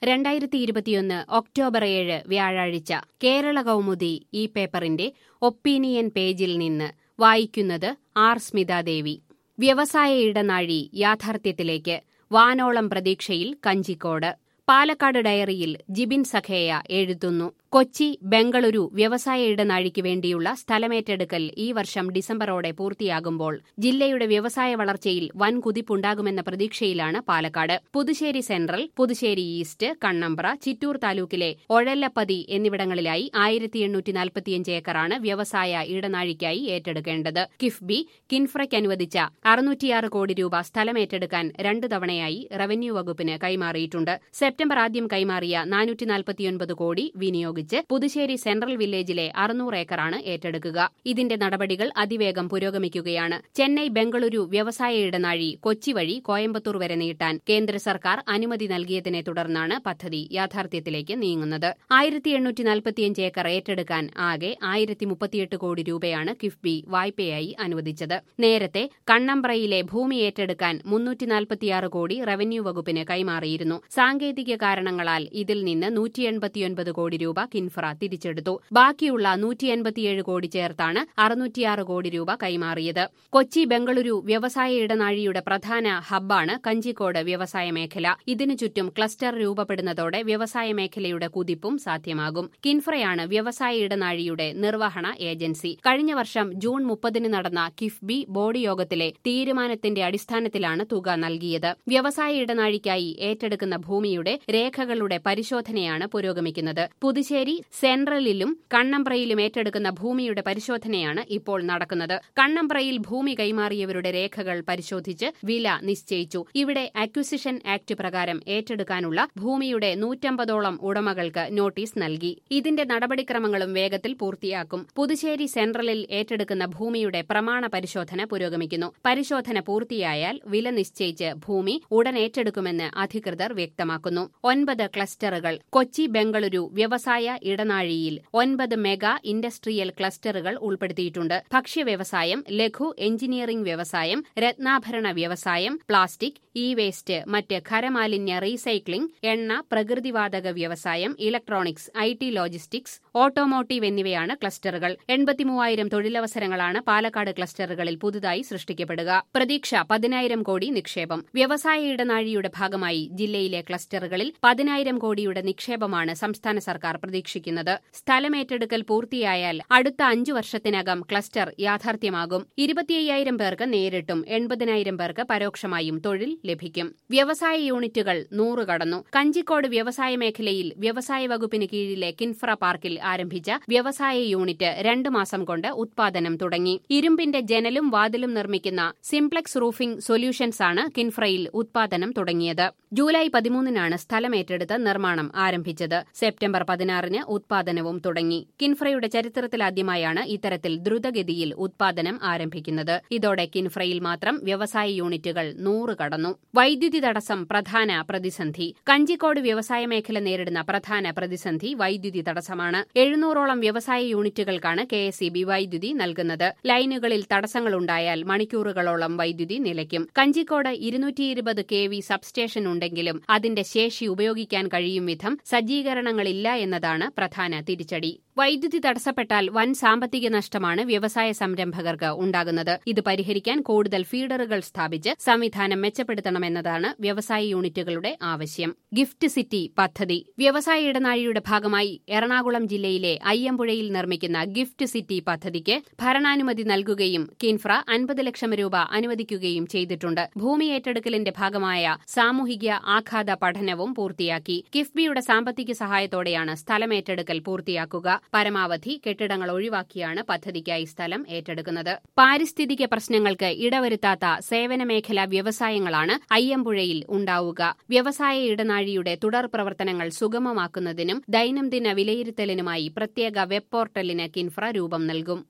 രണ്ടായിരത്തി ഇരുപത്തിയൊന്ന് ഒക്ടോബർ ഏഴ് വ്യാഴാഴ്ച കേരള കൗമുദി ഈ പേപ്പറിന്റെ ഒപ്പീനിയൻ പേജിൽ നിന്ന് വായിക്കുന്നത് ആർ സ്മിതാദേവി വ്യവസായ ഇടനാഴി യാഥാർത്ഥ്യത്തിലേക്ക് വാനോളം പ്രതീക്ഷയിൽ കഞ്ചിക്കോട് പാലക്കാട് ഡയറിയിൽ ജിബിൻ സഖേയ എഴുതുന്നു കൊച്ചി ബംഗളൂരു വ്യവസായ ഇടനാഴിക്ക് വേണ്ടിയുള്ള സ്ഥലമേറ്റെടുക്കൽ ഈ വർഷം ഡിസംബറോടെ പൂർത്തിയാകുമ്പോൾ ജില്ലയുടെ വ്യവസായ വളർച്ചയിൽ വൻ കുതിപ്പുണ്ടാകുമെന്ന പ്രതീക്ഷയിലാണ് പാലക്കാട് പുതുശ്ശേരി സെൻട്രൽ പുതുശ്ശേരി ഈസ്റ്റ് കണ്ണമ്പ്ര ചിറ്റൂർ താലൂക്കിലെ ഒഴല്ലപ്പതി എന്നിവിടങ്ങളിലായി ആയിരത്തി എണ്ണൂറ്റി നാൽപ്പത്തിയഞ്ച് ഏക്കറാണ് വ്യവസായ ഇടനാഴിക്കായി ഏറ്റെടുക്കേണ്ടത് കിഫ്ബി കിൻഫ്രയ്ക്ക് അനുവദിച്ച അറുന്നൂറ്റിയാറ് കോടി രൂപ സ്ഥലമേറ്റെടുക്കാൻ രണ്ടു തവണയായി റവന്യൂ വകുപ്പിന് കൈമാറിയിട്ടുണ്ട് സെപ്റ്റംബർ ആദ്യം കൈമാറിയ നാനൂറ്റി നാൽപ്പത്തിയൊൻപത് കോടി വിനിയോഗിച്ചു ഉപയോഗിച്ച് പുതുശ്ശേരി സെൻട്രൽ വില്ലേജിലെ അറുന്നൂറ് ഏക്കറാണ് ഏറ്റെടുക്കുക ഇതിന്റെ നടപടികൾ അതിവേഗം പുരോഗമിക്കുകയാണ് ചെന്നൈ ബംഗളൂരു വ്യവസായ ഇടനാഴി കൊച്ചി വഴി കോയമ്പത്തൂർ വരെ നീട്ടാൻ കേന്ദ്ര സർക്കാർ അനുമതി നൽകിയതിനെ തുടർന്നാണ് പദ്ധതി യാഥാർത്ഥ്യത്തിലേക്ക് നീങ്ങുന്നത് ആയിരത്തി എണ്ണൂറ്റി നാൽപ്പത്തിയഞ്ച് ഏക്കർ ഏറ്റെടുക്കാൻ ആകെ ആയിരത്തി മുപ്പത്തിയെട്ട് കോടി രൂപയാണ് കിഫ്ബി വായ്പയായി അനുവദിച്ചത് നേരത്തെ കണ്ണമ്പ്രയിലെ ഭൂമി ഏറ്റെടുക്കാൻ മുന്നൂറ്റി നാൽപ്പത്തിയാറ് കോടി റവന്യൂ വകുപ്പിന് കൈമാറിയിരുന്നു സാങ്കേതിക കാരണങ്ങളാൽ ഇതിൽ നിന്ന് നൂറ്റി എൺപത്തിയൊൻപത് കോടി രൂപ കിൻഫ്ര തിരിച്ചെടുത്തു ബാക്കിയുള്ള നൂറ്റി എൺപത്തിയേഴ് കോടി ചേർത്താണ് അറുന്നൂറ്റിയാറ് കോടി രൂപ കൈമാറിയത് കൊച്ചി ബംഗളൂരു വ്യവസായ ഇടനാഴിയുടെ പ്രധാന ഹബ്ബാണ് കഞ്ചിക്കോട് വ്യവസായ മേഖല ഇതിനു ചുറ്റും ക്ലസ്റ്റർ രൂപപ്പെടുന്നതോടെ വ്യവസായ മേഖലയുടെ കുതിപ്പും സാധ്യമാകും കിൻഫ്രയാണ് വ്യവസായ ഇടനാഴിയുടെ നിർവഹണ ഏജൻസി കഴിഞ്ഞ വർഷം ജൂൺ മുപ്പതിന് നടന്ന കിഫ്ബി ബോർഡ് യോഗത്തിലെ തീരുമാനത്തിന്റെ അടിസ്ഥാനത്തിലാണ് തുക നൽകിയത് വ്യവസായ ഇടനാഴിക്കായി ഏറ്റെടുക്കുന്ന ഭൂമിയുടെ രേഖകളുടെ പരിശോധനയാണ് പുരോഗമിക്കുന്നത് പുതുശ്ശേരി സെൻട്രലിലും കണ്ണമ്പ്രയിലും ഏറ്റെടുക്കുന്ന ഭൂമിയുടെ പരിശോധനയാണ് ഇപ്പോൾ നടക്കുന്നത് കണ്ണമ്പ്രയിൽ ഭൂമി കൈമാറിയവരുടെ രേഖകൾ പരിശോധിച്ച് വില നിശ്ചയിച്ചു ഇവിടെ അക്വിസിഷൻ ആക്ട് പ്രകാരം ഏറ്റെടുക്കാനുള്ള ഭൂമിയുടെ നൂറ്റമ്പതോളം ഉടമകൾക്ക് നോട്ടീസ് നൽകി ഇതിന്റെ നടപടിക്രമങ്ങളും വേഗത്തിൽ പൂർത്തിയാക്കും പുതുശ്ശേരി സെൻട്രലിൽ ഏറ്റെടുക്കുന്ന ഭൂമിയുടെ പ്രമാണ പരിശോധന പുരോഗമിക്കുന്നു പരിശോധന പൂർത്തിയായാൽ വില നിശ്ചയിച്ച് ഭൂമി ഉടൻ ഏറ്റെടുക്കുമെന്ന് അധികൃതർ വ്യക്തമാക്കുന്നു ഒൻപത് ക്ലസ്റ്ററുകൾ കൊച്ചി ബംഗളൂരു വ്യവസായ ഇടനാഴിയിൽ ഒൻപത് മെഗാ ഇൻഡസ്ട്രിയൽ ക്ലസ്റ്ററുകൾ ഉൾപ്പെടുത്തിയിട്ടുണ്ട് ഭക്ഷ്യ വ്യവസായം ലഘു എഞ്ചിനീയറിംഗ് വ്യവസായം രത്നാഭരണ വ്യവസായം പ്ലാസ്റ്റിക് ഇ വേസ്റ്റ് മറ്റ് ഖരമാലിന്യ റീസൈക്ലിംഗ് എണ്ണ പ്രകൃതിവാതക വ്യവസായം electronics I T logistics automotive എന്നിവയാണ് ക്ലസ്റ്ററുകൾ എൺപത്തിമൂവായിരം തൊഴിലവസരങ്ങളാണ് പാലക്കാട് ക്ലസ്റ്ററുകളിൽ പുതുതായി സൃഷ്ടിക്കപ്പെടുക പ്രതീക്ഷ പതിനായിരം കോടി നിക്ഷേപം വ്യവസായ ഇടനാഴിയുടെ ഭാഗമായി ജില്ലയിലെ ക്ലസ്റ്ററുകളിൽ പതിനായിരം കോടിയുടെ നിക്ഷേപമാണ് സംസ്ഥാന സർക്കാർ പ്രതീക്ഷിക്കുന്നത് സ്ഥലമേറ്റെടുക്കൽ പൂർത്തിയായാൽ അടുത്ത അഞ്ചു വർഷത്തിനകം ക്ലസ്റ്റർ യാഥാർത്ഥ്യമാകും ഇരുപത്തിയ്യായിരം പേർക്ക് നേരിട്ടും എൺപതിനായിരം പേർക്ക് പരോക്ഷമായും തൊഴിൽ ലഭിക്കും വ്യവസായ യൂണിറ്റുകൾ നൂറ് കടന്നു കഞ്ചിക്കോട് വ്യവസായ മേഖലയിൽ വ്യവസായ വകുപ്പിന് കീഴിലെ കിൻഫ്ര പാർക്കിൽ ആരംഭിച്ച വ്യവസായ യൂണിറ്റ് രണ്ട് മാസം കൊണ്ട് ഉത്പാദനം തുടങ്ങി ഇരുമ്പിന്റെ ജനലും വാതിലും നിർമ്മിക്കുന്ന സിംപ്ലെക്സ് റൂഫിംഗ് സൊല്യൂഷൻസ് ആണ് കിൻഫ്രയിൽ ഉത്പാദനം തുടങ്ങിയത് ജൂലൈ പതിമൂന്നിനാണ് സ്ഥലമേറ്റെടുത്ത് നിർമ്മാണം ആരംഭിച്ചത് സെപ്റ്റംബർ പതിനാറിന് ഉത്പാദനവും തുടങ്ങി കിൻഫ്രയുടെ ചരിത്രത്തിലാദ്യമായാണ് ഇത്തരത്തിൽ ദ്രുതഗതിയിൽ ഉത്പാദനം ആരംഭിക്കുന്നത് ഇതോടെ കിൻഫ്രയിൽ മാത്രം വ്യവസായ യൂണിറ്റുകൾ നൂറ് കടന്നു വൈദ്യുതി തടസ്സം പ്രധാന പ്രതിസന്ധി കഞ്ചിക്കോട് വ്യവസായ മേഖല നേരിടുന്ന പ്രധാന പ്രതിസന്ധി വൈദ്യുതി തടസ്സമാണ് എഴുന്നൂറോളം വ്യവസായ യൂണിറ്റുകൾക്കാണ് കെ എസ് വൈദ്യുതി നൽകുന്നത് ലൈനുകളിൽ തടസ്സങ്ങളുണ്ടായാൽ മണിക്കൂറുകളോളം വൈദ്യുതി നിലയ്ക്കും കഞ്ചിക്കോട് ഇരുന്നൂറ്റി ഇരുപത് കെ വി സബ്സ്റ്റേഷൻ ഉണ്ടെങ്കിലും അതിന്റെ ശേഷി ഉപയോഗിക്കാൻ കഴിയും വിധം സജ്ജീകരണങ്ങളില്ല എന്നതാണ് പ്രധാന തിരിച്ചടി വൈദ്യുതി തടസ്സപ്പെട്ടാൽ വൻ സാമ്പത്തിക നഷ്ടമാണ് വ്യവസായ സംരംഭകർക്ക് ഉണ്ടാകുന്നത് ഇത് പരിഹരിക്കാൻ കൂടുതൽ ഫീഡറുകൾ സ്ഥാപിച്ച് സംവിധാനം മെച്ചപ്പെടുത്തണമെന്നതാണ് വ്യവസായ യൂണിറ്റുകളുടെ ആവശ്യം ഗിഫ്റ്റ് സിറ്റി പദ്ധതി വ്യവസായ ഇടനാഴിയുടെ ഭാഗമായി എറണാകുളം ജില്ലയിലെ അയ്യമ്പുഴയിൽ നിർമ്മിക്കുന്ന ഗിഫ്റ്റ് സിറ്റി പദ്ധതിക്ക് ഭരണാനുമതി നൽകുകയും കിൻഫ്ര അൻപത് ലക്ഷം രൂപ അനുവദിക്കുകയും ചെയ്തിട്ടുണ്ട് ഭൂമി ഏറ്റെടുക്കലിന്റെ ഭാഗമായ സാമൂഹിക ആഘാത പഠനവും പൂർത്തിയാക്കി കിഫ്ബിയുടെ സാമ്പത്തിക സഹായത്തോടെയാണ് സ്ഥലമേറ്റെടുക്കൽ പൂർത്തിയാക്കുക പരമാവധി കെട്ടിടങ്ങൾ ഒഴിവാക്കിയാണ് പദ്ധതിക്കായി സ്ഥലം ഏറ്റെടുക്കുന്നത് പാരിസ്ഥിതിക പ്രശ്നങ്ങൾക്ക് ഇടവരുത്താത്ത സേവന മേഖല വ്യവസായങ്ങളാണ് അയ്യമ്പുഴയിൽ ഉണ്ടാവുക വ്യവസായ ഇടനാഴിയുടെ തുടർ പ്രവർത്തനങ്ങൾ സുഗമമാക്കുന്നതിനും ദൈനംദിന വിലയിരുത്തലിനുമായി പ്രത്യേക വെബ് പോർട്ടലിന് കിൻഫ്ര രൂപം നൽകും